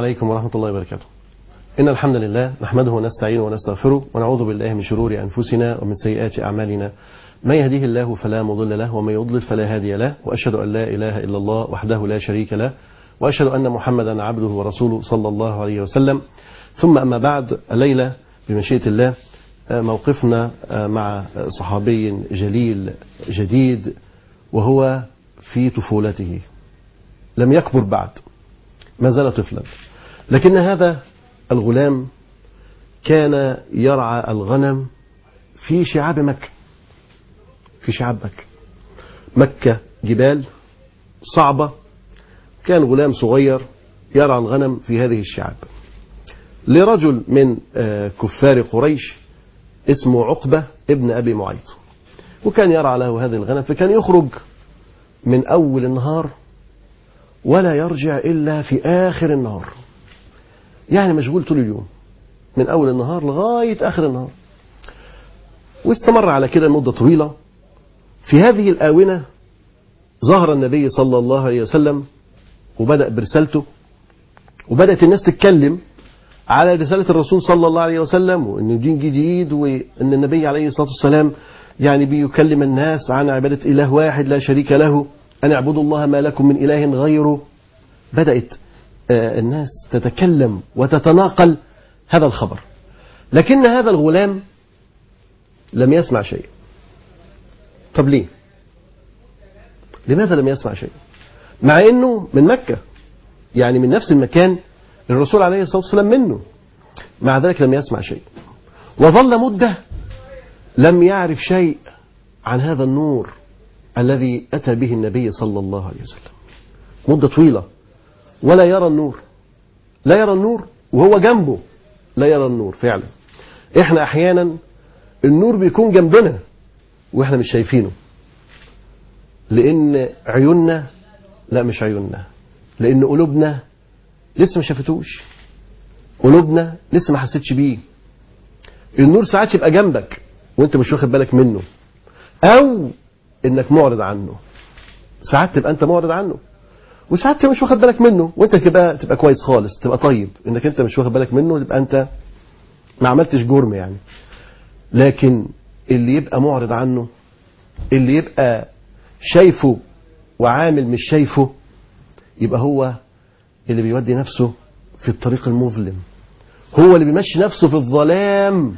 عليكم ورحمة الله وبركاته إن الحمد لله نحمده ونستعينه ونستغفره ونعوذ بالله من شرور أنفسنا ومن سيئات أعمالنا من يهديه الله فلا مضل له ومن يضلل فلا هادي له وأشهد أن لا إله إلا الله وحده لا شريك له وأشهد أن محمدا عبده ورسوله صلى الله عليه وسلم ثم أما بعد الليلة بمشيئة الله موقفنا مع صحابي جليل جديد وهو في طفولته لم يكبر بعد ما زال طفلا لكن هذا الغلام كان يرعى الغنم في شعاب مكة في شعاب مكة مكة جبال صعبة كان غلام صغير يرعى الغنم في هذه الشعاب لرجل من كفار قريش اسمه عقبة ابن أبي معيط وكان يرعى له هذه الغنم فكان يخرج من أول النهار ولا يرجع إلا في آخر النهار يعني مشغول طول اليوم من أول النهار لغاية آخر النهار واستمر على كده مدة طويلة في هذه الآونة ظهر النبي صلى الله عليه وسلم وبدأ برسالته وبدأت الناس تتكلم على رسالة الرسول صلى الله عليه وسلم وأن دين جديد وأن النبي عليه الصلاة والسلام يعني بيكلم الناس عن عبادة إله واحد لا شريك له أن اعبدوا الله ما لكم من إله غيره بدأت الناس تتكلم وتتناقل هذا الخبر لكن هذا الغلام لم يسمع شيء طب ليه لماذا لم يسمع شيء مع أنه من مكة يعني من نفس المكان الرسول عليه الصلاة والسلام منه مع ذلك لم يسمع شيء وظل مدة لم يعرف شيء عن هذا النور الذي أتى به النبي صلى الله عليه وسلم مدة طويلة ولا يرى النور لا يرى النور وهو جنبه لا يرى النور فعلا احنا احيانا النور بيكون جنبنا واحنا مش شايفينه لان عيوننا لا مش عيوننا لان قلوبنا لسه ما شافتوش قلوبنا لسه ما حسيتش بيه النور ساعات يبقى جنبك وانت مش واخد بالك منه او انك معرض عنه ساعات تبقى انت معرض عنه وساعات مش واخد بالك منه وانت تبقى تبقى كويس خالص تبقى طيب انك انت مش واخد بالك منه تبقى انت ما عملتش جرم يعني لكن اللي يبقى معرض عنه اللي يبقى شايفه وعامل مش شايفه يبقى هو اللي بيودي نفسه في الطريق المظلم هو اللي بيمشي نفسه في الظلام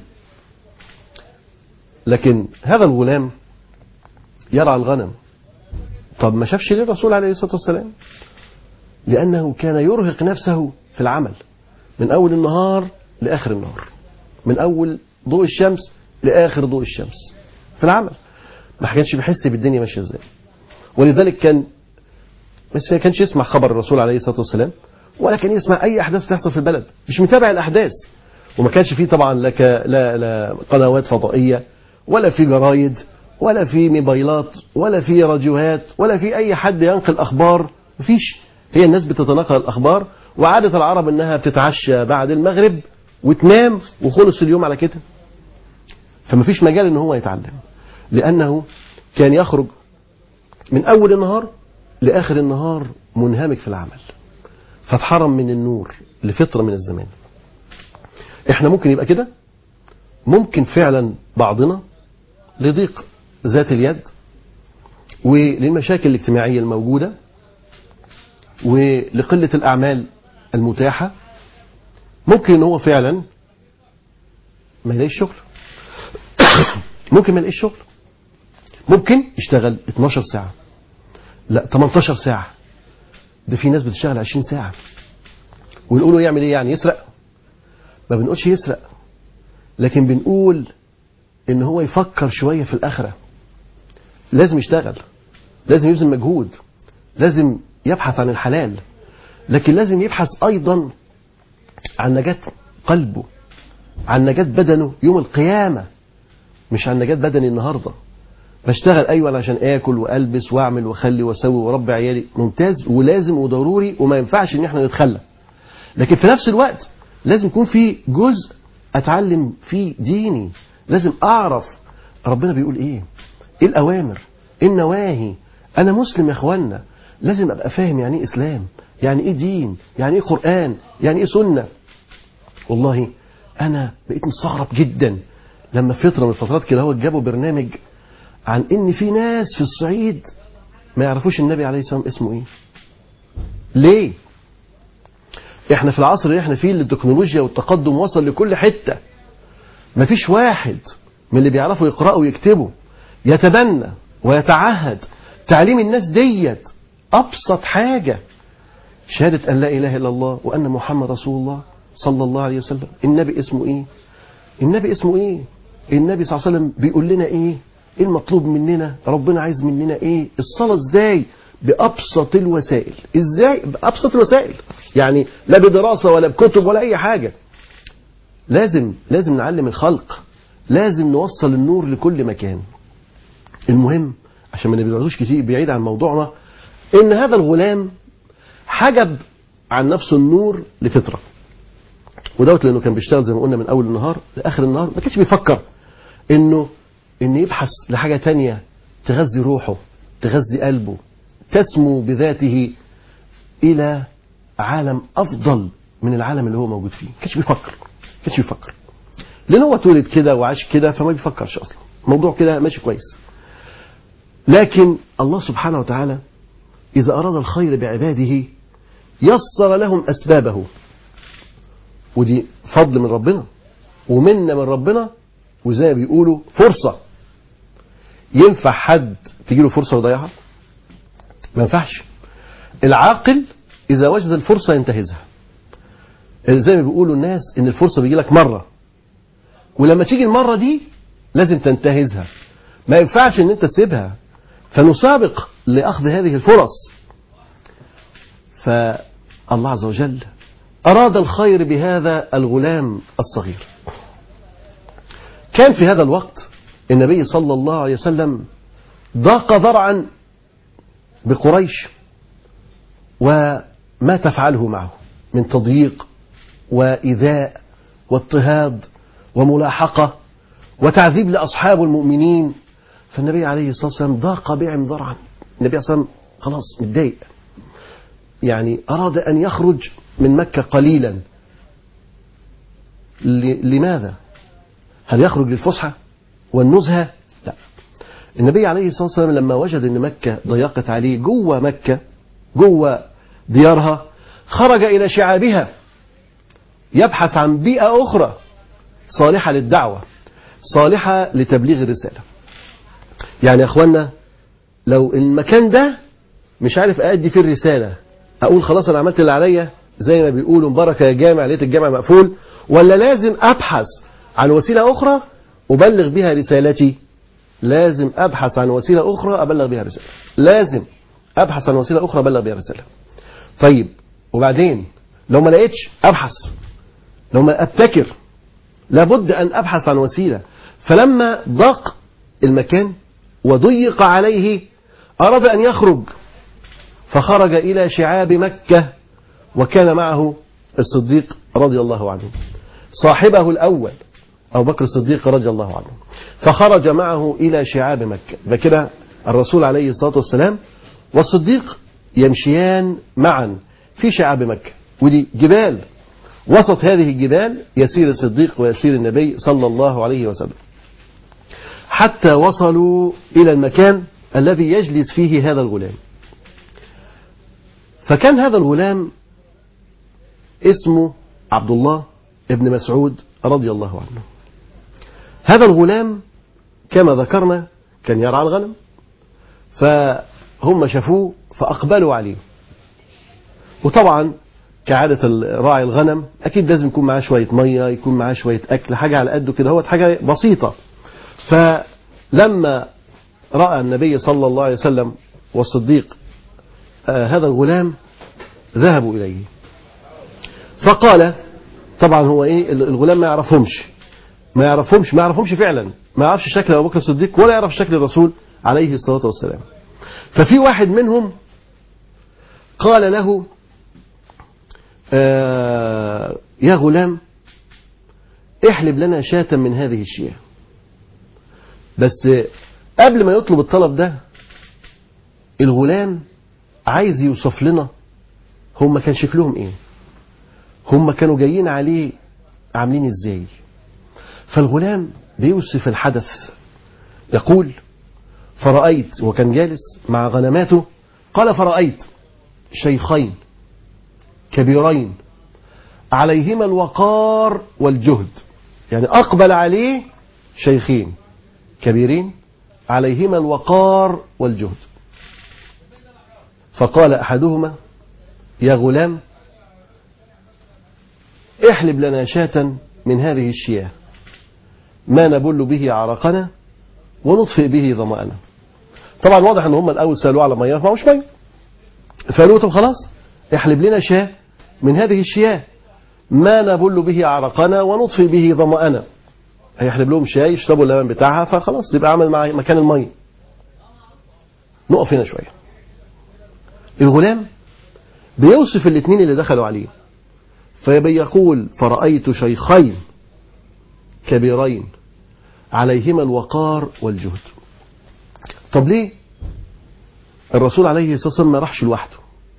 لكن هذا الغلام يرعى الغنم طب ما شافش ليه الرسول عليه الصلاة والسلام لأنه كان يرهق نفسه في العمل من أول النهار لآخر النهار من أول ضوء الشمس لآخر ضوء الشمس في العمل ما كانش بيحس بالدنيا ماشية ازاي ولذلك كان بس ما كانش يسمع خبر الرسول عليه الصلاة والسلام ولا كان يسمع أي أحداث بتحصل في البلد مش متابع الأحداث وما كانش فيه طبعا لك لا, لا قنوات فضائية ولا في جرايد ولا في موبايلات ولا في راديوهات ولا في أي حد ينقل أخبار مفيش هي الناس بتتناقل الأخبار وعادة العرب إنها بتتعشى بعد المغرب وتنام وخلص اليوم على كده فمفيش مجال إن هو يتعلم لأنه كان يخرج من أول النهار لآخر النهار منهمك في العمل فاتحرم من النور لفترة من الزمان احنا ممكن يبقى كده ممكن فعلا بعضنا لضيق ذات اليد وللمشاكل الاجتماعية الموجودة ولقلة الأعمال المتاحة ممكن ان هو فعلا ما يلاقيش شغل ممكن ما يلاقيش شغل ممكن يشتغل 12 ساعة لا 18 ساعة ده في ناس بتشتغل 20 ساعة ونقوله يعمل ايه يعني يسرق ما بنقولش يسرق لكن بنقول ان هو يفكر شوية في الآخرة لازم يشتغل لازم يبذل مجهود لازم يبحث عن الحلال لكن لازم يبحث أيضا عن نجاة قلبه عن نجاة بدنه يوم القيامة مش عن نجاة بدني النهاردة بشتغل أيوة عشان آكل وألبس وأعمل وأخلي وأسوي وأربي عيالي ممتاز ولازم وضروري وما ينفعش إن احنا نتخلى لكن في نفس الوقت لازم يكون في جزء أتعلم فيه ديني لازم أعرف ربنا بيقول إيه إيه الأوامر إيه النواهي أنا مسلم يا إخوانا لازم أبقى فاهم يعني إيه إسلام يعني ايه دين يعني ايه قرآن يعني ايه سنة والله انا بقيت مستغرب جدا لما فترة من الفترات كده هو جابوا برنامج عن ان في ناس في الصعيد ما يعرفوش النبي عليه الصلاة والسلام اسمه ايه ليه احنا في العصر اللي احنا فيه اللي التكنولوجيا والتقدم وصل لكل حتة مفيش واحد من اللي بيعرفوا يقرأوا ويكتبوا يتبنى ويتعهد تعليم الناس ديت أبسط حاجة شهادة أن لا إله إلا الله وأن محمد رسول الله صلى الله عليه وسلم النبي اسمه إيه النبي اسمه إيه النبي صلى الله عليه وسلم بيقول لنا إيه إيه المطلوب مننا ربنا عايز مننا إيه الصلاة إزاي بأبسط الوسائل إزاي بأبسط الوسائل يعني لا بدراسة ولا بكتب ولا أي حاجة لازم لازم نعلم الخلق لازم نوصل النور لكل مكان المهم عشان ما نبعدوش كتير بعيد عن موضوعنا ان هذا الغلام حجب عن نفسه النور لفتره ودوت لانه كان بيشتغل زي ما قلنا من اول النهار لاخر النهار ما كانش بيفكر انه ان يبحث لحاجه تانية تغذي روحه تغذي قلبه تسمو بذاته الى عالم افضل من العالم اللي هو موجود فيه ما كانش بيفكر ما كانش بيفكر لان هو اتولد كده وعاش كده فما بيفكرش اصلا الموضوع كده ماشي كويس لكن الله سبحانه وتعالى إذا أراد الخير بعباده يسر لهم أسبابه ودي فضل من ربنا ومنة من ربنا وزي ما بيقولوا فرصة ينفع حد تجيله فرصة ويضيعها ما ينفعش العاقل إذا وجد الفرصة ينتهزها زي ما بيقولوا الناس إن الفرصة بيجي لك مرة ولما تيجي المرة دي لازم تنتهزها ما ينفعش ان انت تسيبها فنسابق لأخذ هذه الفرص فالله عز وجل أراد الخير بهذا الغلام الصغير كان في هذا الوقت النبي صلى الله عليه وسلم ضاق ذرعا بقريش وما تفعله معه من تضييق وإيذاء واضطهاد وملاحقة وتعذيب لأصحاب المؤمنين فالنبي عليه الصلاة والسلام ضاق بهم ذرعا النبي عليه الصلاة والسلام خلاص متضايق يعني أراد أن يخرج من مكة قليلا لماذا هل يخرج للفسحة والنزهة لا النبي عليه الصلاة والسلام لما وجد أن مكة ضيقت عليه جوه مكة جوه ديارها خرج إلى شعابها يبحث عن بيئة أخرى صالحة للدعوة صالحة لتبليغ الرسالة يعني يا أخوانا لو المكان ده مش عارف أأدي فيه الرسالة أقول خلاص أنا عملت اللي عليا زي ما بيقولوا مبارك يا جامع لقيت الجامع مقفول ولا لازم أبحث عن وسيلة أخرى أبلغ بها رسالتي لازم أبحث عن وسيلة أخرى أبلغ بها رسالة لازم أبحث عن وسيلة أخرى أبلغ بها رسالة طيب وبعدين لو ما لقيتش أبحث لو ما أبتكر لابد أن أبحث عن وسيلة فلما ضاق المكان وضيق عليه أراد أن يخرج فخرج إلى شعاب مكة وكان معه الصديق رضي الله عنه صاحبه الأول أبو بكر الصديق رضي الله عنه فخرج معه إلى شعاب مكة فكده الرسول عليه الصلاة والسلام والصديق يمشيان معا في شعاب مكة ودي جبال وسط هذه الجبال يسير الصديق ويسير النبي صلى الله عليه وسلم حتى وصلوا إلى المكان الذي يجلس فيه هذا الغلام فكان هذا الغلام اسمه عبد الله ابن مسعود رضي الله عنه هذا الغلام كما ذكرنا كان يرعى الغنم فهم شافوه فأقبلوا عليه وطبعا كعادة راعي الغنم أكيد لازم يكون معاه شوية مية يكون معاه شوية أكل حاجة على قده كده هو حاجة بسيطة فلما رأى النبي صلى الله عليه وسلم والصديق آه هذا الغلام ذهبوا إليه فقال طبعا هو إيه الغلام ما يعرفهمش ما يعرفهمش ما يعرفهمش فعلا ما يعرفش شكل أبو بكر الصديق ولا يعرف شكل الرسول عليه الصلاة والسلام ففي واحد منهم قال له آه يا غلام احلب لنا شاة من هذه الشياه بس قبل ما يطلب الطلب ده الغلام عايز يوصف لنا هم كان شكلهم ايه هم كانوا جايين عليه عاملين ازاي فالغلام بيوصف الحدث يقول فرأيت وكان جالس مع غنماته قال فرأيت شيخين كبيرين عليهما الوقار والجهد يعني أقبل عليه شيخين كبيرين عليهما الوقار والجهد فقال أحدهما يا غلام احلب لنا شاة من هذه الشياه ما نبل به عرقنا ونطفئ به ظمأنا طبعا واضح ان هم الاول سالوه على ميه ما مش ميه فقالوا طب خلاص احلب لنا شاة من هذه الشياه ما نبل به عرقنا ونطفئ به ظمأنا هيحلب لهم شاي يشربوا اللبن بتاعها فخلاص يبقى عمل مع مكان الميه نقف هنا شويه الغلام بيوصف الاثنين اللي دخلوا عليه فيقول فرأيت شيخين كبيرين عليهما الوقار والجهد طب ليه الرسول عليه الصلاة والسلام ما راحش لوحده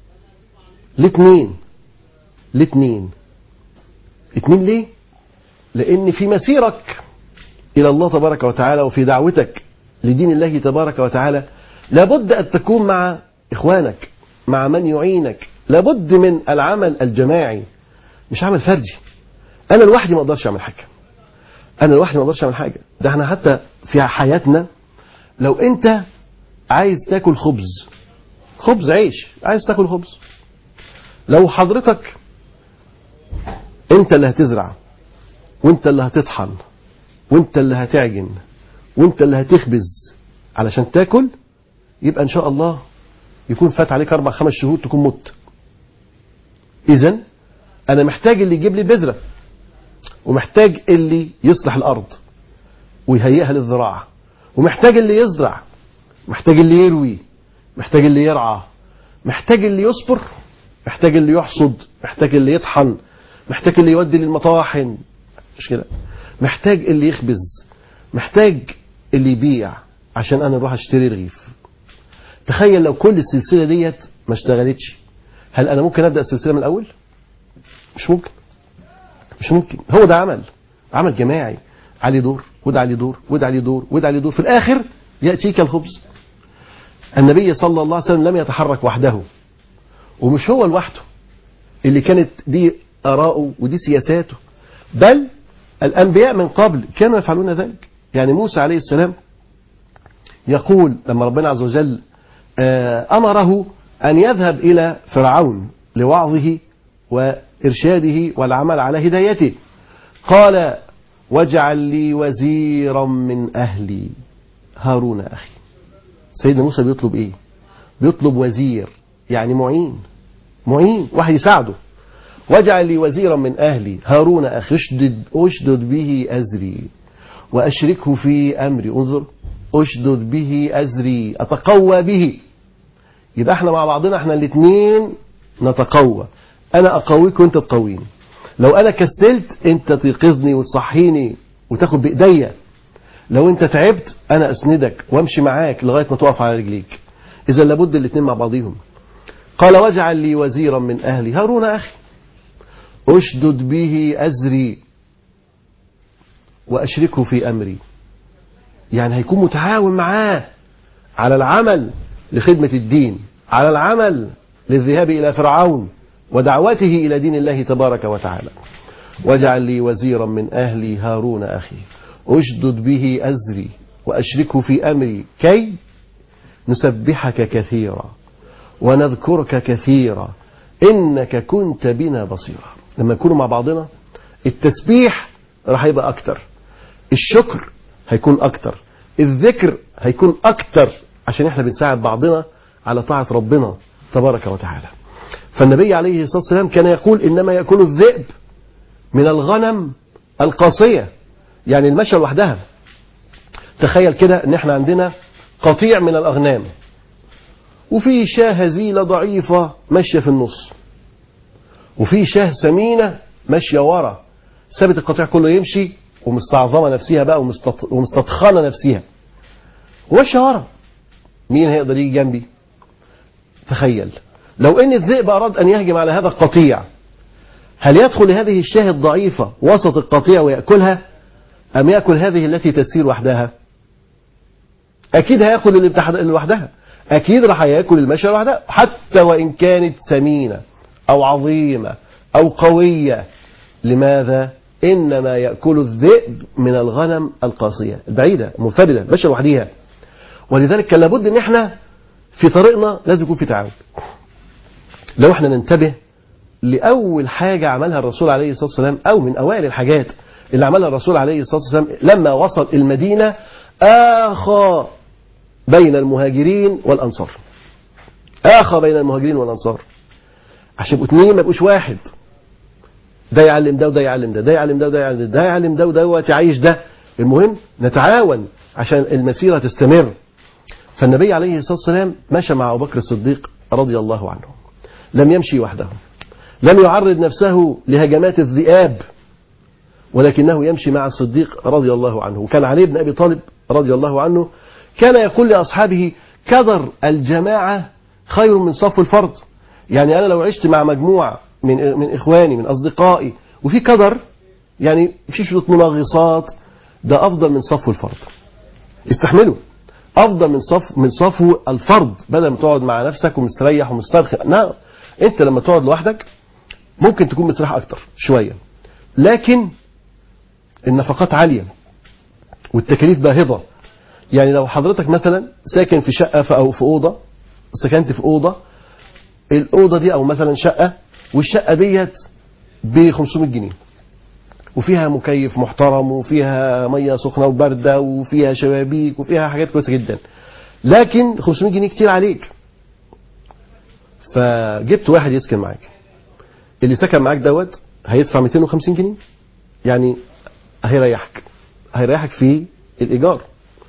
الاثنين الاثنين اتنين ليه لان في مسيرك الى الله تبارك وتعالى وفي دعوتك لدين الله تبارك وتعالى لابد ان تكون مع اخوانك مع من يعينك لابد من العمل الجماعي مش عمل فردي انا لوحدي ما اقدرش اعمل حاجه انا لوحدي ما اقدرش اعمل حاجه ده احنا حتى في حياتنا لو انت عايز تاكل خبز خبز عيش عايز تاكل خبز لو حضرتك انت اللي هتزرع وانت اللي هتطحن وانت اللي هتعجن وانت اللي هتخبز علشان تاكل يبقى ان شاء الله يكون فات عليك اربع خمس شهور تكون مت اذا انا محتاج اللي يجيب لي البذره ومحتاج اللي يصلح الارض ويهيئها للزراعه ومحتاج اللي يزرع محتاج اللي يروي محتاج اللي يرعى محتاج اللي يصبر محتاج اللي يحصد محتاج اللي يطحن محتاج اللي يودي للمطاحن مش كده محتاج اللي يخبز محتاج اللي يبيع عشان انا اروح اشتري رغيف تخيل لو كل السلسله ديت ما اشتغلتش هل انا ممكن ابدا السلسله من الاول مش ممكن مش ممكن هو ده عمل عمل جماعي عليه دور وده عليه دور وده عليه دور وده عليه دور في الاخر ياتيك الخبز النبي صلى الله عليه وسلم لم يتحرك وحده ومش هو لوحده اللي كانت دي آراءه ودي سياساته بل الأنبياء من قبل كانوا يفعلون ذلك يعني موسى عليه السلام يقول لما ربنا عز وجل أمره أن يذهب إلى فرعون لوعظه وإرشاده والعمل على هدايته قال واجعل لي وزيرا من أهلي هارون أخي سيدنا موسى بيطلب إيه بيطلب وزير يعني معين معين واحد يساعده واجعل لي وزيرا من أهلي هارون أخي اشدد, أشدد به أزري وأشركه في أمري انظر أشدد به أزري أتقوى به يبقى احنا مع بعضنا احنا الاثنين نتقوى أنا أقويك وأنت تقويني لو أنا كسلت أنت تيقظني وتصحيني وتاخد بإيديا لو أنت تعبت أنا أسندك وأمشي معاك لغاية ما تقف على رجليك إذا لابد الاثنين مع بعضهم قال واجعل لي وزيرا من أهلي هارون أخي أشدد به أزري وأشركه في أمري يعني هيكون متعاون معاه على العمل لخدمة الدين على العمل للذهاب إلى فرعون ودعوته إلى دين الله تبارك وتعالى واجعل لي وزيرا من أهلي هارون أخي أشدد به أزري وأشركه في أمري كي نسبحك كثيرا ونذكرك كثيرا إنك كنت بنا بصيرا لما نكونوا مع بعضنا التسبيح راح يبقى أكتر الشكر هيكون أكتر الذكر هيكون أكتر عشان احنا بنساعد بعضنا على طاعة ربنا تبارك وتعالى فالنبي عليه الصلاة والسلام كان يقول إنما يأكل الذئب من الغنم القاسية يعني المشى لوحدها تخيل كده ان احنا عندنا قطيع من الأغنام وفي شاه هزيلة ضعيفة ماشية في النص وفي شاه سمينة ماشية ورا سابت القطيع كله يمشي ومستعظمة نفسها بقى ومستطخنة نفسها وماشية ورا مين هيقدر يجي جنبي تخيل لو ان الذئب اراد ان يهجم على هذا القطيع هل يدخل هذه الشاة الضعيفة وسط القطيع ويأكلها أم يأكل هذه التي تسير وحدها أكيد هيأكل اللي بتحد- اللي لوحدها أكيد راح يأكل المشي لوحدها حتى وإن كانت سمينة أو عظيمة أو قوية لماذا؟ إنما يأكل الذئب من الغنم القاسية البعيدة منفردة ماشية لوحديها ولذلك كان لابد إن إحنا في طريقنا لازم يكون في تعاون لو إحنا ننتبه لأول حاجة عملها الرسول عليه الصلاة والسلام أو من أوائل الحاجات اللي عملها الرسول عليه الصلاة والسلام لما وصل المدينة آخى بين المهاجرين والأنصار آخى بين المهاجرين والأنصار عشان يبقوا اتنين ما يبقوش واحد ده يعلم ده وده يعلم ده ده يعلم ده وده يعلم ده ده يعلم ده ودوت يعيش ده المهم نتعاون عشان المسيرة تستمر فالنبي عليه الصلاة والسلام مشى مع أبو بكر الصديق رضي الله عنه لم يمشي وحده لم يعرض نفسه لهجمات الذئاب ولكنه يمشي مع الصديق رضي الله عنه وكان علي بن أبي طالب رضي الله عنه كان يقول لأصحابه كدر الجماعة خير من صف الفرد يعني أنا لو عشت مع مجموعة من من إخواني من أصدقائي وفي كدر يعني في شوية مناغصات ده أفضل من صفو الفرد استحملوا أفضل من صف من صفو الفرد بدل ما تقعد مع نفسك ومستريح ومسترخي لا أنت لما تقعد لوحدك ممكن تكون مستريح أكتر شوية لكن النفقات عالية والتكاليف باهظة يعني لو حضرتك مثلا ساكن في شقة في أو في أوضة سكنت في أوضة الأوضة دي أو مثلا شقة والشقة ديت ب 500 جنيه وفيها مكيف محترم وفيها مية سخنة وباردة وفيها شبابيك وفيها حاجات كويسة جدا لكن 500 جنيه كتير عليك فجبت واحد يسكن معاك اللي سكن معاك دوت هيدفع 250 جنيه يعني هيريحك هيريحك في الإيجار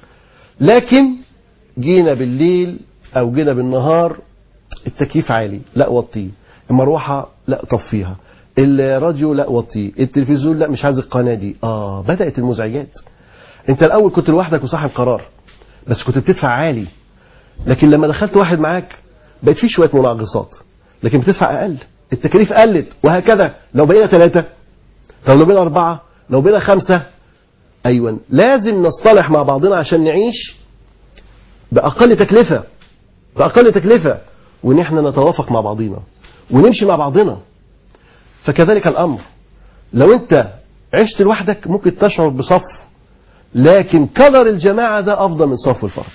لكن جينا بالليل أو جينا بالنهار التكييف عالي لا وطيه المروحة لا طفيها الراديو لا وطيه التلفزيون لا مش عايز القناة دي اه بدأت المزعجات انت الأول كنت لوحدك وصاحب قرار بس كنت بتدفع عالي لكن لما دخلت واحد معاك بقت فيه شوية مناقصات لكن بتدفع أقل التكاليف قلت وهكذا لو بقينا ثلاثة طب لو بقينا أربعة لو بقينا خمسة أيوة لازم نصطلح مع بعضنا عشان نعيش بأقل تكلفة بأقل تكلفة وإن احنا نتوافق مع بعضنا ونمشي مع بعضنا فكذلك الأمر لو أنت عشت لوحدك ممكن تشعر بصف لكن قدر الجماعة ده أفضل من صف الفرد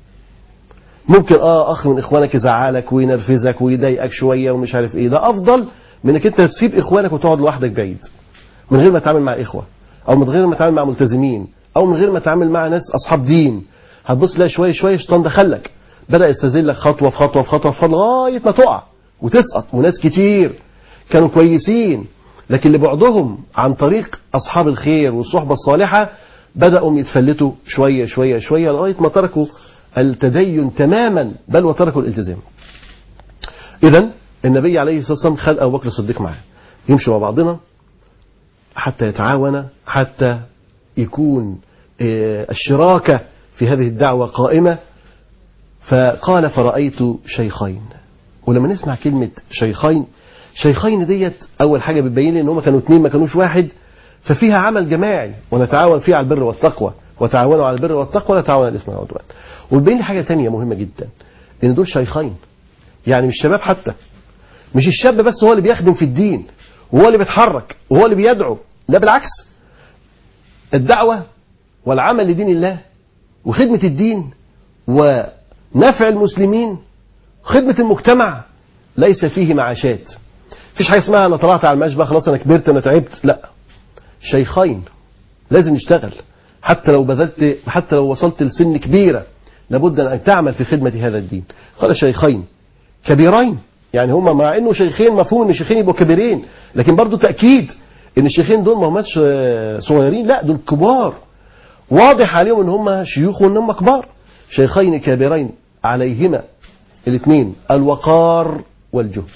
ممكن اه اخ من اخوانك يزعلك وينرفزك ويضايقك شويه ومش عارف ايه ده افضل من انك انت تسيب اخوانك وتقعد لوحدك بعيد من غير ما تتعامل مع اخوه او من غير ما تتعامل مع ملتزمين او من غير ما تتعامل مع ناس اصحاب دين هتبص تلاقي شويه شويه الشيطان دخلك بدا يستذلك خطوه في خطوه في خطوه في خطوه لغايه ما تقع وتسقط وناس كتير كانوا كويسين لكن لبعدهم عن طريق اصحاب الخير والصحبه الصالحه بداوا يتفلتوا شويه شويه شويه لغايه ما تركوا التدين تماما بل وتركوا الالتزام اذا النبي عليه الصلاه والسلام خد ابو بكر الصديق معاه يمشوا مع بعضنا حتى يتعاون حتى يكون الشراكه في هذه الدعوه قائمه فقال فرأيت شيخين ولما نسمع كلمة شيخين شيخين ديت أول حاجة بتبين لي إن هم كانوا اتنين ما كانوش واحد ففيها عمل جماعي ونتعاون فيه على البر والتقوى وتعاونوا على البر والتقوى ولا تعاونوا على الإثم والعدوان وبين لي حاجة تانية مهمة جدا إن دول شيخين يعني مش شباب حتى مش الشاب بس هو اللي بيخدم في الدين وهو اللي بيتحرك وهو اللي بيدعو لا بالعكس الدعوة والعمل لدين الله وخدمة الدين ونفع المسلمين خدمة المجتمع ليس فيه معاشات فيش حاجة اسمها أنا طلعت على المشبع خلاص أنا كبرت أنا تعبت لا شيخين لازم نشتغل حتى لو بذلت حتى لو وصلت لسن كبيرة لابد أن تعمل في خدمة هذا الدين قال شيخين كبيرين يعني هما مع انه شيخين مفهوم ان الشيخين يبقوا كبيرين لكن برضو تأكيد ان الشيخين دول ما هماش صغيرين لا دول كبار واضح عليهم ان هم شيوخ وان هم كبار شيخين كبيرين عليهما الاثنين الوقار والجهد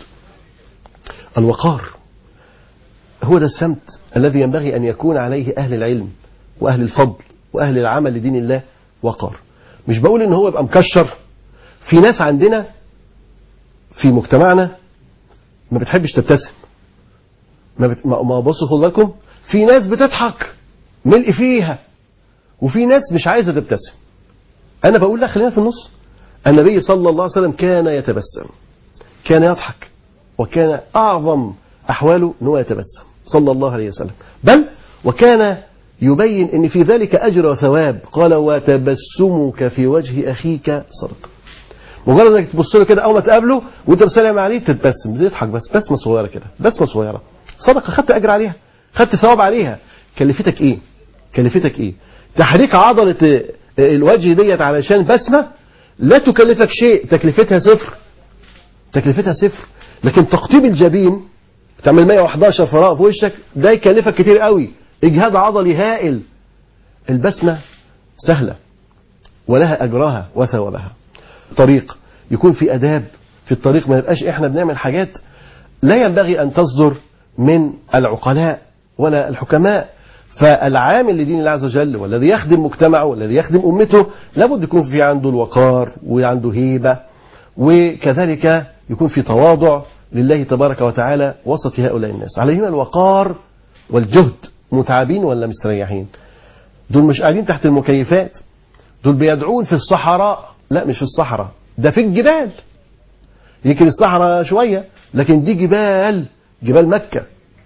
الوقار هو ده السمت الذي ينبغي أن يكون عليه أهل العلم وأهل الفضل وأهل العمل لدين الله وقار مش بقول إن هو يبقى مكشر في ناس عندنا في مجتمعنا ما بتحبش تبتسم ما, بت... ما ما بصوا خدوا بالكم في ناس بتضحك ملء فيها وفي ناس مش عايزه تبتسم انا بقول لا خلينا في النص النبي صلى الله عليه وسلم كان يتبسم كان يضحك وكان اعظم احواله ان هو يتبسم صلى الله عليه وسلم بل وكان يبين ان في ذلك اجر وثواب قال وتبسمك في وجه اخيك صدقه مجرد انك تبص له كده اول ما تقابله وانت بتسلم عليه تتبسم تضحك بس بسمه صغيره كده بسمه صغيره صدقه خدت اجر عليها خدت ثواب عليها كلفتك ايه كلفتك ايه تحريك عضله الوجه ديت علشان بسمه لا تكلفك شيء تكلفتها صفر تكلفتها صفر لكن تقطيب الجبين تعمل 111 فراغ في وشك ده يكلفك كتير قوي اجهاد عضلي هائل البسمه سهله ولها اجرها وثوابها طريق يكون في اداب في الطريق ما يبقاش احنا بنعمل حاجات لا ينبغي ان تصدر من العقلاء ولا الحكماء فالعامل لدين الله عز وجل والذي يخدم مجتمعه والذي يخدم امته لابد يكون في عنده الوقار وعنده هيبه وكذلك يكون في تواضع لله تبارك وتعالى وسط هؤلاء الناس عليهم الوقار والجهد متعبين ولا مستريحين دول مش قاعدين تحت المكيفات دول بيدعون في الصحراء لا مش في الصحراء ده في الجبال يمكن الصحراء شوية لكن دي جبال جبال مكة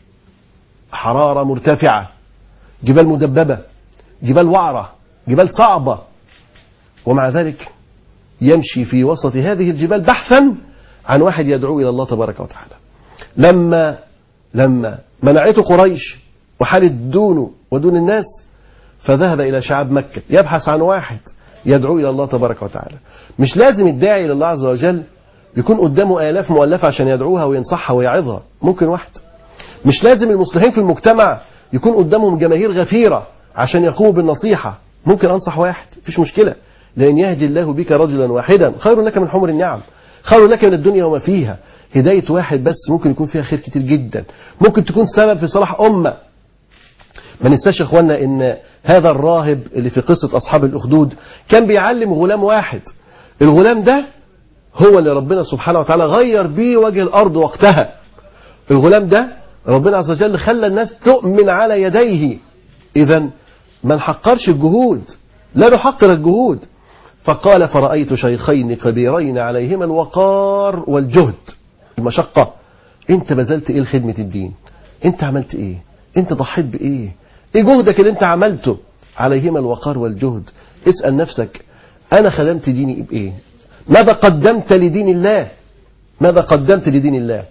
حرارة مرتفعة جبال مدببة جبال وعرة جبال صعبة ومع ذلك يمشي في وسط هذه الجبال بحثا عن واحد يدعو إلى الله تبارك وتعالى لما لما منعته قريش وحالت دونه ودون الناس فذهب إلى شعب مكة يبحث عن واحد يدعو إلى الله تبارك وتعالى مش لازم الداعي إلى الله عز وجل يكون قدامه آلاف مؤلفة عشان يدعوها وينصحها ويعظها ممكن واحد مش لازم المصلحين في المجتمع يكون قدامهم جماهير غفيرة عشان يقوموا بالنصيحة ممكن أنصح واحد مفيش مشكلة لأن يهدي الله بك رجلا واحدا خير لك من حمر النعم خير لك من الدنيا وما فيها هداية واحد بس ممكن يكون فيها خير كتير جدا ممكن تكون سبب في صلاح أمة ما ننساش يا اخوانا ان هذا الراهب اللي في قصة اصحاب الاخدود كان بيعلم غلام واحد الغلام ده هو اللي ربنا سبحانه وتعالى غير بيه وجه الارض وقتها الغلام ده ربنا عز وجل خلى الناس تؤمن على يديه اذا ما نحقرش الجهود لا نحقر الجهود فقال فرأيت شيخين كبيرين عليهما الوقار والجهد المشقة انت بذلت ايه لخدمة الدين انت عملت ايه انت ضحيت بايه ايه جهدك اللي انت عملته عليهما الوقار والجهد اسأل نفسك انا خدمت ديني بايه ماذا قدمت لدين الله ماذا قدمت لدين الله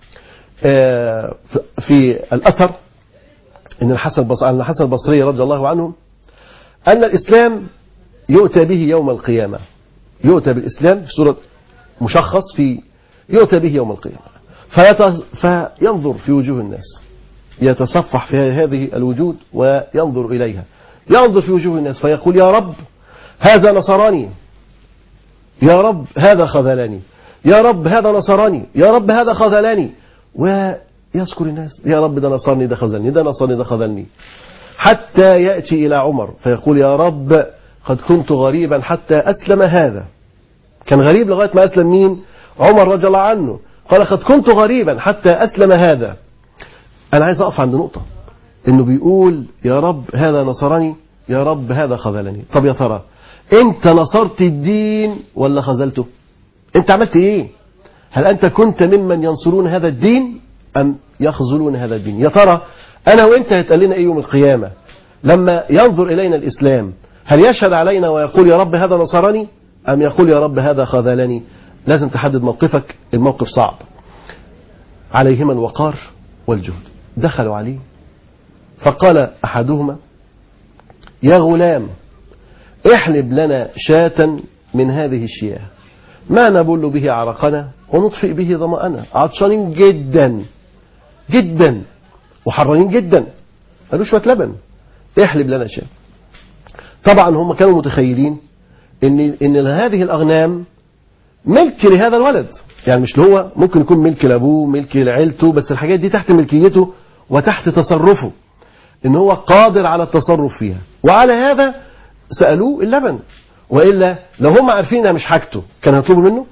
آه في الاثر ان الحسن البصري ان الحسن البصري رضي الله عنه ان الاسلام يؤتى به يوم القيامه يؤتى بالاسلام في سوره مشخص في يؤتى به يوم القيامه فيت... فينظر في وجوه الناس يتصفح في هذه الوجود وينظر إليها ينظر في وجوه الناس فيقول يا رب هذا نصراني يا رب هذا خذلني يا رب هذا نصراني يا رب هذا خذلني ويذكر الناس يا رب ده نصرني ده خذلني ده نصرني ده خذلني حتى يأتي إلى عمر فيقول يا رب قد كنت غريبا حتى أسلم هذا كان غريب لغاية ما أسلم مين عمر رضي الله عنه قال قد كنت غريبا حتى أسلم هذا أنا عايز أقف عند نقطة إنه بيقول يا رب هذا نصرني يا رب هذا خذلني طب يا ترى أنت نصرت الدين ولا خذلته أنت عملت إيه هل أنت كنت ممن ينصرون هذا الدين أم يخذلون هذا الدين يا ترى أنا وأنت هيتقال لنا إيه يوم القيامة لما ينظر إلينا الإسلام هل يشهد علينا ويقول يا رب هذا نصرني أم يقول يا رب هذا خذلني لازم تحدد موقفك الموقف صعب عليهما الوقار والجهد دخلوا عليه فقال أحدهما يا غلام احلب لنا شاة من هذه الشياه ما نبل به عرقنا ونطفئ به ظمأنا عطشانين جدا جدا وحرانين جدا قالوا شوية لبن احلب لنا شاة طبعا هم كانوا متخيلين ان ان هذه الاغنام ملك لهذا الولد يعني مش هو ممكن يكون ملك لابوه ملك لعيلته بس الحاجات دي تحت ملكيته وتحت تصرفه ان هو قادر على التصرف فيها وعلى هذا سألوه اللبن وإلا لو هم عارفين انها مش حاجته كان هيطلبوا منه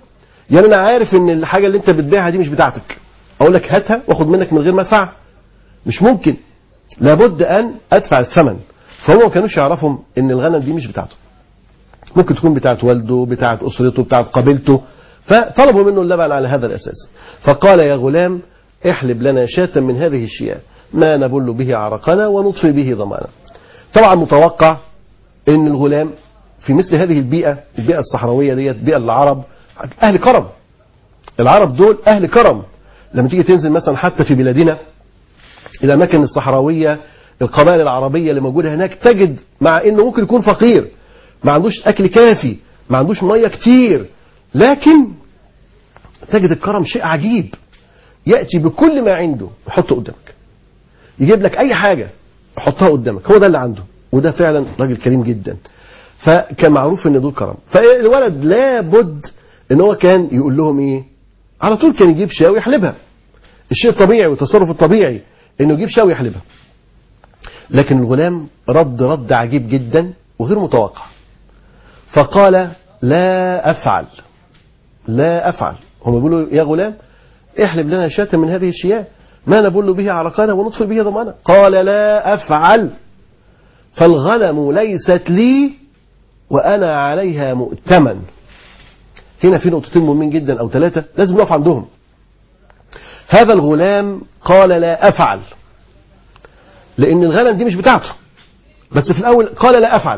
يعني انا عارف ان الحاجه اللي انت بتبيعها دي مش بتاعتك اقول لك هاتها واخد منك من غير ما ادفع مش ممكن لابد ان ادفع الثمن فهم ما كانوش يعرفوا ان الغنم دي مش بتاعته ممكن تكون بتاعت والده بتاعت اسرته بتاعت قبيلته فطلبوا منه اللبن على هذا الاساس فقال يا غلام احلب لنا شاة من هذه الشياه ما نبل به عرقنا ونطفي به ضمانا طبعا متوقع ان الغلام في مثل هذه البيئة البيئة الصحراوية ديت بيئة العرب اهل كرم العرب دول اهل كرم لما تيجي تنزل مثلا حتى في بلادنا الاماكن الصحراوية القبائل العربية اللي موجودة هناك تجد مع انه ممكن يكون فقير ما عندوش اكل كافي ما عندوش مية كتير لكن تجد الكرم شيء عجيب يأتي بكل ما عنده يحطه قدامك يجيب لك اي حاجة يحطها قدامك هو ده اللي عنده وده فعلا راجل كريم جدا فكان معروف ان دول كرم فالولد لابد ان هو كان يقول لهم ايه على طول كان يجيب شاي ويحلبها الشيء الطبيعي والتصرف الطبيعي انه يجيب شاي ويحلبها لكن الغلام رد رد عجيب جدا وغير متوقع فقال لا افعل لا افعل هم بيقولوا يا غلام احلب لنا شاة من هذه الشياه ما نبل به عرقانا ونطفي به ضمانا قال لا افعل فالغنم ليست لي وأنا عليها مؤتمن هنا في نقطتين مهمين جدا أو ثلاثة لازم نقف عندهم هذا الغلام قال لا أفعل لأن الغنم دي مش بتاعته بس في الأول قال لا أفعل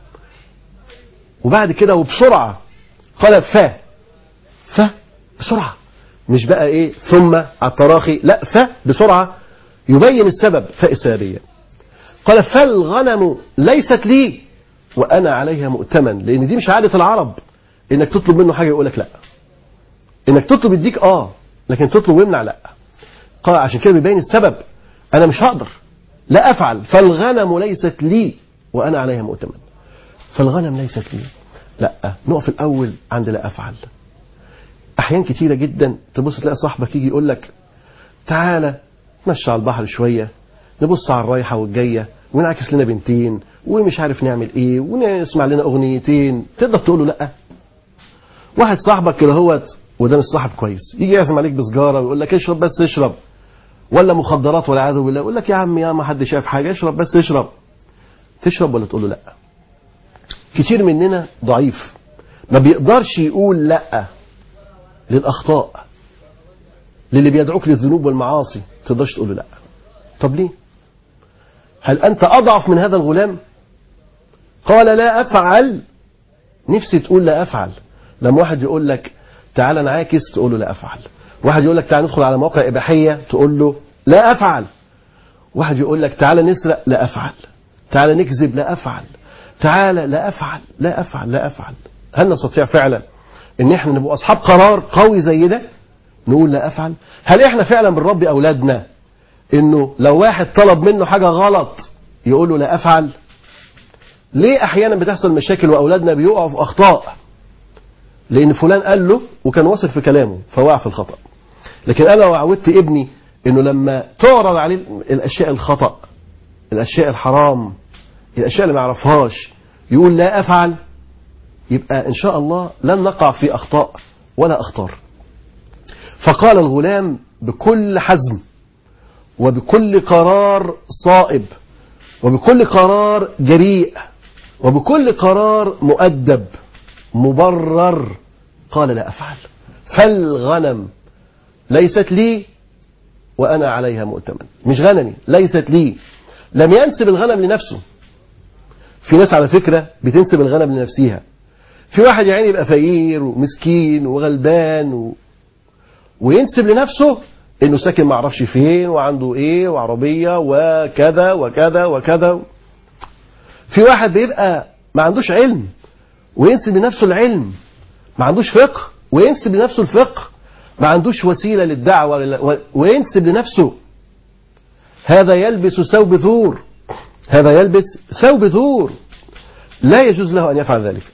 وبعد كده وبسرعة قال ف ف بسرعة مش بقى ايه ثم على التراخي لا ف بسرعة يبين السبب فإسابية قال فالغنم ليست لي وأنا عليها مؤتمن لأن دي مش عادة العرب إنك تطلب منه حاجة يقول لك لا إنك تطلب يديك آه لكن تطلب ويمنع لا قال عشان كده بيبين السبب أنا مش هقدر لا أفعل فالغنم ليست لي وأنا عليها مؤتمن فالغنم ليست لي لا نقف الأول عند لا أفعل أحيان كتيرة جدا تبص تلاقي صاحبك يجي يقول لك تعالى نمشي على البحر شوية نبص على الرايحة والجاية ونعكس لنا بنتين ومش عارف نعمل ايه ونسمع لنا اغنيتين تقدر تقول له لا واحد صاحبك كده هوت وده مش صاحب كويس يجي يعزم عليك بسجاره ويقول لك اشرب بس اشرب ولا مخدرات ولا عياذ بالله يقول لك يا عم يا ما حد شاف حاجه اشرب بس اشرب تشرب ولا تقول له لا كتير مننا ضعيف ما بيقدرش يقول لا للاخطاء للي بيدعوك للذنوب والمعاصي ما تقدرش تقول له لا طب ليه هل أنت أضعف من هذا الغلام قال لا أفعل نفسي تقول لا أفعل لما واحد يقول لك تعال نعاكس تقول له لا أفعل واحد يقول لك تعال ندخل على مواقع إباحية تقول له لا أفعل واحد يقول لك تعال نسرق لا أفعل تعال نكذب لا أفعل تعال لا أفعل لا أفعل لا أفعل هل نستطيع فعلا ان احنا نبقى اصحاب قرار قوي زي ده نقول لا افعل هل احنا فعلا بنربي اولادنا انه لو واحد طلب منه حاجة غلط يقول له لا افعل ليه احيانا بتحصل مشاكل واولادنا بيقعوا في اخطاء لان فلان قال له وكان واثق في كلامه فوقع في الخطأ لكن انا لو عودت ابني انه لما تعرض عليه الاشياء الخطأ الاشياء الحرام الاشياء اللي ما يعرفهاش يقول لا افعل يبقى ان شاء الله لن نقع في اخطاء ولا اخطار فقال الغلام بكل حزم وبكل قرار صائب وبكل قرار جريء وبكل قرار مؤدب مبرر قال لا أفعل فالغنم ليست لي وأنا عليها مؤتمن مش غنمي ليست لي لم ينسب الغنم لنفسه في ناس على فكرة بتنسب الغنم لنفسها في واحد يعني يبقى فقير ومسكين وغلبان و... وينسب لنفسه انه ساكن ما اعرفش فين وعنده ايه وعربيه وكذا وكذا وكذا في واحد بيبقى ما عندوش علم وينسب لنفسه العلم ما عندوش فقه وينسب لنفسه الفقه ما عندوش وسيله للدعوه وينسب لنفسه هذا يلبس ثوب ذور هذا يلبس ثوب ذور لا يجوز له ان يفعل ذلك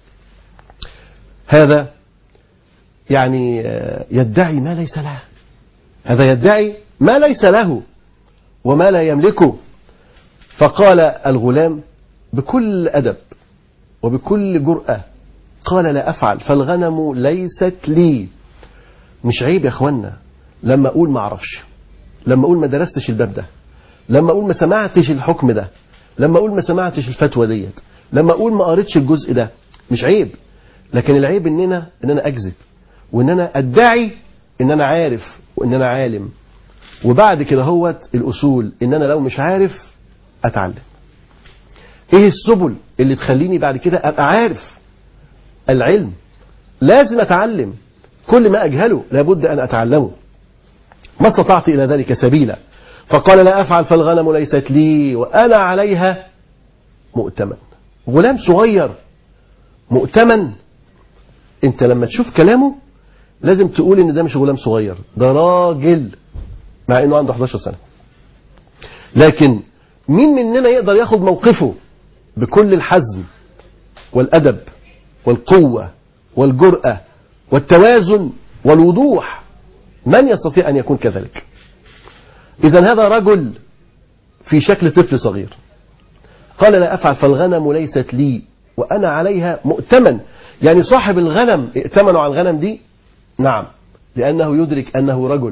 هذا يعني يدعي ما ليس له هذا يدعي ما ليس له وما لا يملكه فقال الغلام بكل أدب وبكل جرأة قال لا أفعل فالغنم ليست لي مش عيب يا أخوانا لما أقول ما أعرفش لما أقول ما درستش الباب ده لما أقول ما سمعتش الحكم ده لما أقول ما سمعتش الفتوى ديت لما أقول ما قريتش الجزء ده مش عيب لكن العيب إننا إن أنا أكذب وإن أنا أدعي إن أنا عارف وإن أنا عالم وبعد كده هوت الأصول إن أنا لو مش عارف أتعلم إيه السبل اللي تخليني بعد كده أبقى عارف العلم لازم أتعلم كل ما أجهله لابد أن أتعلمه ما استطعت إلى ذلك سبيلا فقال لا أفعل فالغنم ليست لي وأنا عليها مؤتمن غلام صغير مؤتمن انت لما تشوف كلامه لازم تقول ان ده مش غلام صغير ده راجل مع انه عنده 11 سنة لكن مين مننا يقدر ياخد موقفه بكل الحزم والأدب والقوة والجرأة والتوازن والوضوح من يستطيع أن يكون كذلك إذا هذا رجل في شكل طفل صغير قال لا أفعل فالغنم ليست لي وأنا عليها مؤتمن يعني صاحب الغنم ائتمنوا على الغنم دي نعم لأنه يدرك أنه رجل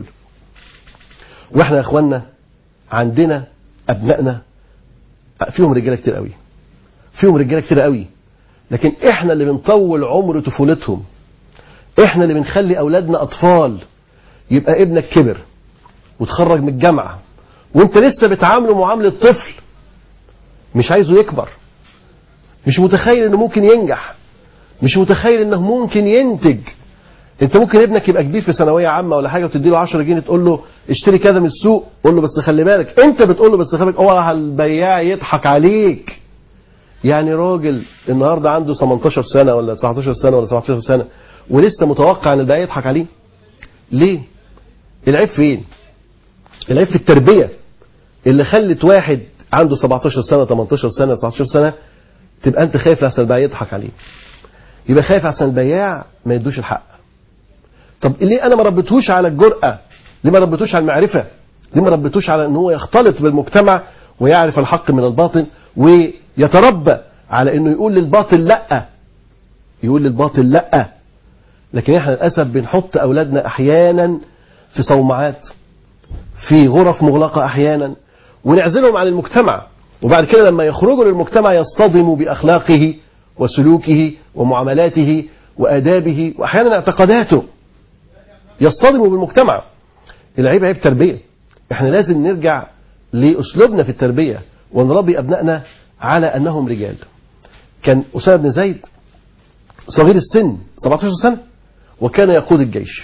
وإحنا يا أخوانا عندنا أبنائنا فيهم رجالة كتير قوي فيهم رجالة كتير قوي لكن إحنا اللي بنطول عمر طفولتهم إحنا اللي بنخلي أولادنا أطفال يبقى ابنك كبر وتخرج من الجامعة وانت لسه بتعامله معاملة طفل مش عايزه يكبر مش متخيل انه ممكن ينجح مش متخيل انه ممكن ينتج انت ممكن ابنك يبقى كبير في ثانويه عامه ولا حاجه وتدي له 10 جنيه تقول له اشتري كذا من السوق قول له بس خلي بالك انت بتقول له بس خلي بالك اوعى البياع يضحك عليك يعني راجل النهارده عنده 18 سنه ولا 19 سنه ولا 17 سنه ولسه متوقع ان البياع يضحك عليه ليه العيب فين العيب في التربيه اللي خلت واحد عنده 17 سنه 18 سنه 19 سنه تبقى انت خايف لحسن البياع يضحك عليه يبقى خايف لحسن البياع ما يدوش الحق طب ليه انا ما ربيتهوش على الجرأة ليه ما ربيتهوش على المعرفة ليه ما ربيتهوش على ان هو يختلط بالمجتمع ويعرف الحق من الباطل ويتربى على انه يقول للباطل لا يقول للباطل لا لكن احنا للاسف بنحط اولادنا احيانا في صومعات في غرف مغلقة احيانا ونعزلهم عن المجتمع وبعد كده لما يخرجوا للمجتمع يصطدموا باخلاقه وسلوكه ومعاملاته وادابه واحيانا اعتقاداته يصطدموا بالمجتمع العيب عيب تربية احنا لازم نرجع لأسلوبنا في التربية ونربي أبنائنا على أنهم رجال كان أسامة بن زيد صغير السن 17 سنة وكان يقود الجيش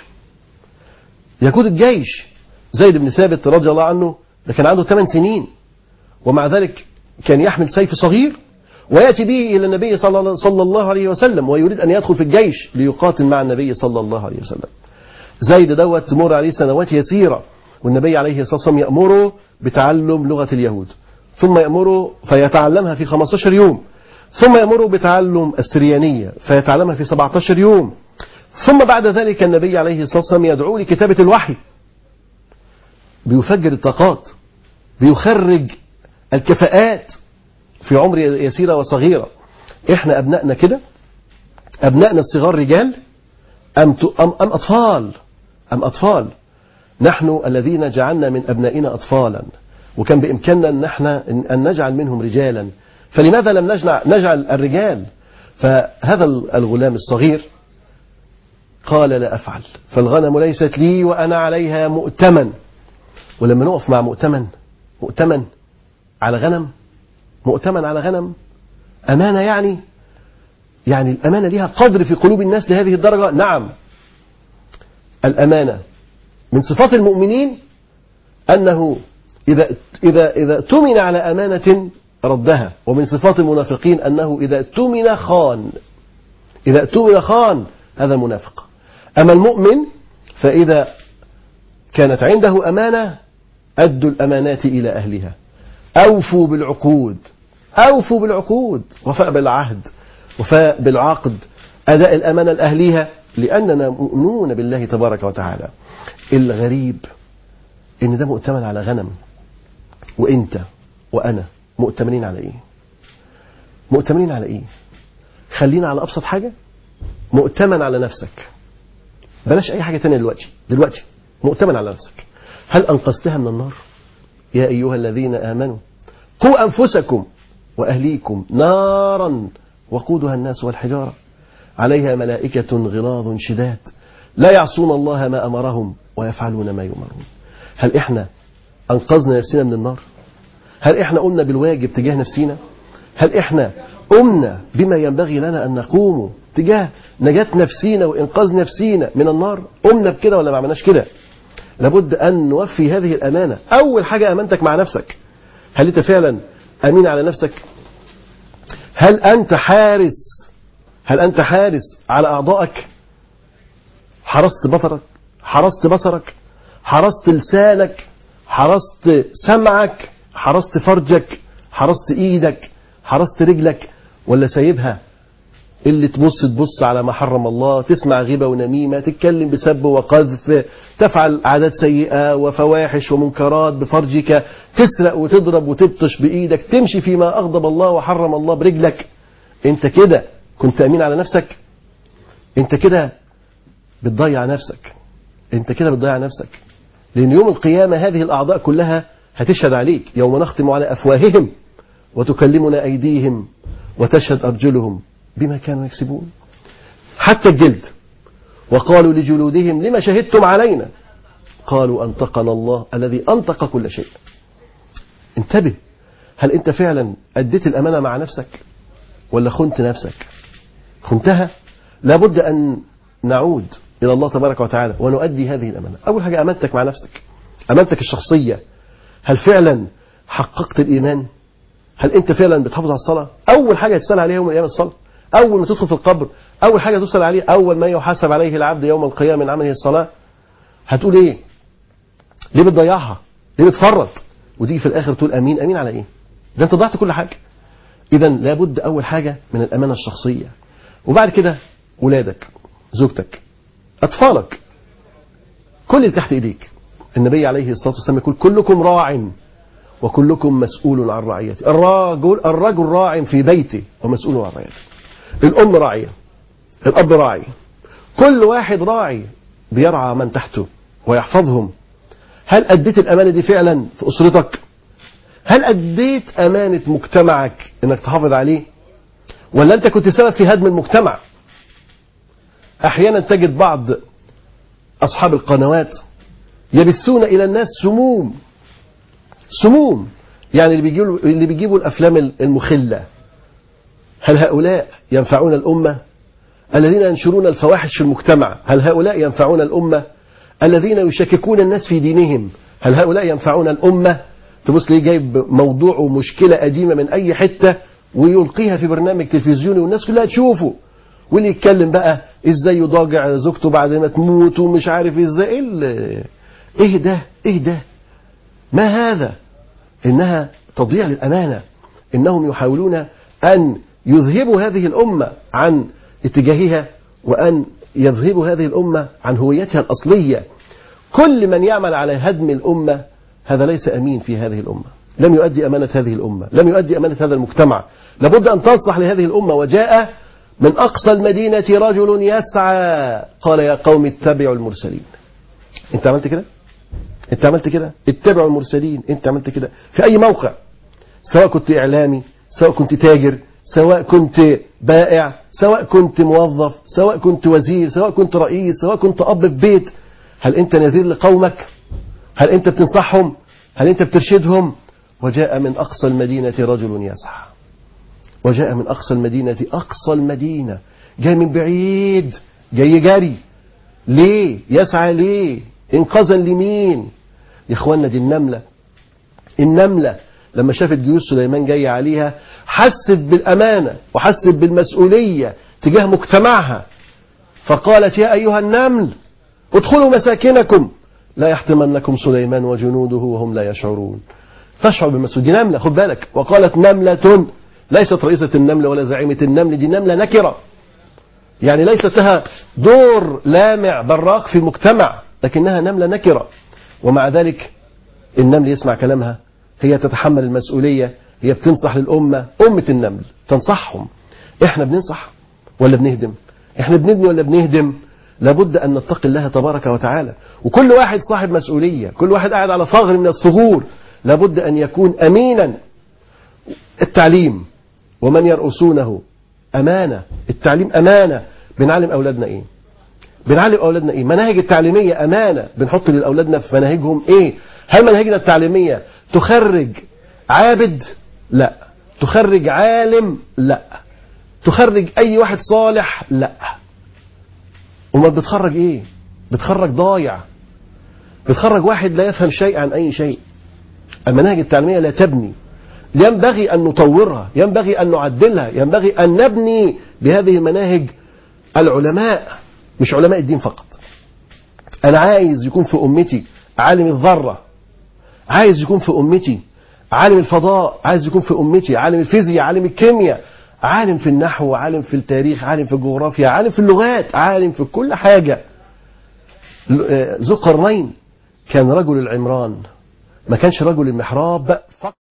يقود الجيش زيد بن ثابت رضي الله عنه ده كان عنده 8 سنين ومع ذلك كان يحمل سيف صغير ويأتي به إلى النبي صلى الله عليه وسلم ويريد أن يدخل في الجيش ليقاتل مع النبي صلى الله عليه وسلم زيد دوت تمر عليه سنوات يسيرة والنبي عليه الصلاة والسلام يأمره بتعلم لغة اليهود ثم يأمره فيتعلمها في 15 يوم ثم يأمره بتعلم السريانية فيتعلمها في 17 يوم ثم بعد ذلك النبي عليه الصلاة والسلام يدعو لكتابة الوحي بيفجر الطاقات بيخرج الكفاءات في عمر يسيرة وصغيرة احنا أبنائنا كده أبنائنا الصغار رجال أم, أم, أم أطفال أم أطفال نحن الذين جعلنا من أبنائنا أطفالا وكان بإمكاننا أن, احنا أن نجعل منهم رجالا فلماذا لم نجعل, نجعل الرجال فهذا الغلام الصغير قال لا أفعل فالغنم ليست لي وأنا عليها مؤتمن ولما نقف مع مؤتمن مؤتمن على غنم مؤتمن على غنم أمانة يعني يعني الأمانة لها قدر في قلوب الناس لهذه الدرجة نعم الأمانة من صفات المؤمنين أنه إذا, إذا, إذا تمن على أمانة ردها ومن صفات المنافقين أنه إذا تمن خان إذا تمن خان هذا المنافق أما المؤمن فإذا كانت عنده أمانة أدوا الأمانات إلى أهلها أوفوا بالعقود أوفوا بالعقود وفاء بالعهد وفاء بالعقد أداء الأمانة لأهليها لأننا مؤمنون بالله تبارك وتعالى الغريب إن ده مؤتمن على غنم وإنت وأنا مؤتمنين على إيه مؤتمنين على إيه خلينا على أبسط حاجة مؤتمن على نفسك بلاش أي حاجة تانية دلوقتي دلوقتي مؤتمن على نفسك هل أنقذتها من النار يا أيها الذين آمنوا قوا أنفسكم وأهليكم نارا وقودها الناس والحجارة عليها ملائكة غلاظ شداد لا يعصون الله ما أمرهم ويفعلون ما يؤمرون هل إحنا أنقذنا نفسنا من النار هل إحنا قمنا بالواجب تجاه نفسنا هل إحنا قمنا بما ينبغي لنا أن نقوم تجاه نجاة نفسينا وإنقاذ نفسينا من النار قمنا بكده ولا ما عملناش كده لابد أن نوفي هذه الأمانة أول حاجة أمانتك مع نفسك هل أنت فعلا أمين على نفسك هل أنت حارس هل أنت حارس على أعضائك حرست بصرك حرست بصرك حرست لسانك حرست سمعك حرست فرجك حرست ايدك حرست رجلك ولا سايبها اللي تبص تبص على ما حرم الله تسمع غيبة ونميمة تتكلم بسب وقذف تفعل عادات سيئة وفواحش ومنكرات بفرجك تسرق وتضرب وتبطش بإيدك تمشي فيما أغضب الله وحرم الله برجلك انت كده كنت أمين على نفسك انت كده بتضيع نفسك انت كده بتضيع نفسك لأن يوم القيامة هذه الأعضاء كلها هتشهد عليك يوم نختم على أفواههم وتكلمنا أيديهم وتشهد أرجلهم بما كانوا يكسبون حتى الجلد وقالوا لجلودهم لما شهدتم علينا قالوا أنطقنا الله الذي أنطق كل شيء انتبه هل أنت فعلا أديت الأمانة مع نفسك ولا خنت نفسك خنتها لابد أن نعود إلى الله تبارك وتعالى ونؤدي هذه الأمانة أول حاجة أمانتك مع نفسك أمانتك الشخصية هل فعلا حققت الإيمان هل أنت فعلا بتحافظ على الصلاة أول حاجة تسأل عليها يوم القيامة الصلاة أول ما تدخل في القبر أول حاجة تسأل عليه أول ما يحاسب عليه العبد يوم القيامة من عمله الصلاة هتقول إيه ليه بتضيعها ليه بتفرط وتيجي في الآخر تقول أمين أمين على إيه ده أنت ضيعت كل حاجة إذا لابد أول حاجة من الأمانة الشخصية وبعد كده ولادك زوجتك أطفالك كل اللي تحت إيديك النبي عليه الصلاة والسلام يقول كلكم راع وكلكم مسؤول عن رعيته الرجل الرجل راع في بيته ومسؤول عن رعيته الأم راعية الأب راعي كل واحد راعي بيرعى من تحته ويحفظهم هل أديت الأمانة دي فعلا في أسرتك هل أديت أمانة مجتمعك أنك تحافظ عليه ولا أنت كنت سبب في هدم المجتمع أحيانا تجد بعض أصحاب القنوات يبثون إلى الناس سموم سموم يعني اللي بيجيبوا اللي بيجيبوا الافلام المخله هل هؤلاء ينفعون الامه الذين ينشرون الفواحش في المجتمع هل هؤلاء ينفعون الامه الذين يشككون الناس في دينهم هل هؤلاء ينفعون الامه تبص ليه جايب موضوع ومشكله قديمه من اي حته ويلقيها في برنامج تلفزيوني والناس كلها تشوفه واللي يتكلم بقى ازاي يضاجع زوجته بعد ما تموت ومش عارف ازاي ايه ايه ده ايه ده ما هذا إنها تضيع للأمانة إنهم يحاولون أن يذهبوا هذه الأمة عن اتجاهها وأن يذهبوا هذه الأمة عن هويتها الأصلية كل من يعمل على هدم الأمة هذا ليس أمين في هذه الأمة لم يؤدي أمانة هذه الأمة لم يؤدي أمانة هذا المجتمع لابد أن تنصح لهذه الأمة وجاء من أقصى المدينة رجل يسعى قال يا قوم اتبعوا المرسلين انت عملت كده انت عملت كده اتبعوا المرسلين انت عملت كده في اي موقع سواء كنت اعلامي سواء كنت تاجر سواء كنت بائع سواء كنت موظف سواء كنت وزير سواء كنت رئيس سواء كنت اب في بيت هل انت نذير لقومك هل انت بتنصحهم هل انت بترشدهم وجاء من اقصى المدينه رجل يسعى وجاء من اقصى المدينه اقصى المدينه جاي من بعيد جاي جري ليه يسعى ليه انقاذا لمين يا اخوانا دي النملة النملة لما شافت جيوش سليمان جاية عليها حست بالأمانة وحست بالمسؤولية تجاه مجتمعها فقالت يا أيها النمل ادخلوا مساكنكم لا يحتمنكم سليمان وجنوده وهم لا يشعرون تشعر بالمسؤولية دي نملة خد بالك وقالت نملة ليست رئيسة النملة ولا زعيمة النمل دي نملة نكرة يعني ليست لها دور لامع براق في المجتمع لكنها نملة نكرة ومع ذلك النمل يسمع كلامها هي تتحمل المسؤولية هي بتنصح للأمة أمة النمل تنصحهم احنا بننصح ولا بنهدم احنا بنبني ولا بنهدم لابد أن نتقي الله تبارك وتعالى وكل واحد صاحب مسؤولية كل واحد قاعد على ثغر من الثغور لابد أن يكون أمينا التعليم ومن يرأسونه أمانة التعليم أمانة بنعلم أولادنا إيه بنعلم أولادنا إيه مناهج التعليمية أمانة بنحط لأولادنا في مناهجهم إيه هل مناهجنا التعليمية تخرج عابد لا تخرج عالم لا تخرج أي واحد صالح لا امال بتخرج ايه بتخرج ضايع بتخرج واحد لا يفهم شيء عن اي شيء المناهج التعليميه لا تبني ينبغي ان نطورها ينبغي ان نعدلها ينبغي ان نبني بهذه المناهج العلماء مش علماء الدين فقط انا عايز يكون في امتي عالم الذره عايز يكون في امتي عالم الفضاء عايز يكون في امتي عالم الفيزياء عالم الكيمياء عالم في النحو عالم في التاريخ عالم في الجغرافيا عالم في اللغات عالم في كل حاجة ذو قرنين كان رجل العمران ما كانش رجل المحراب فقط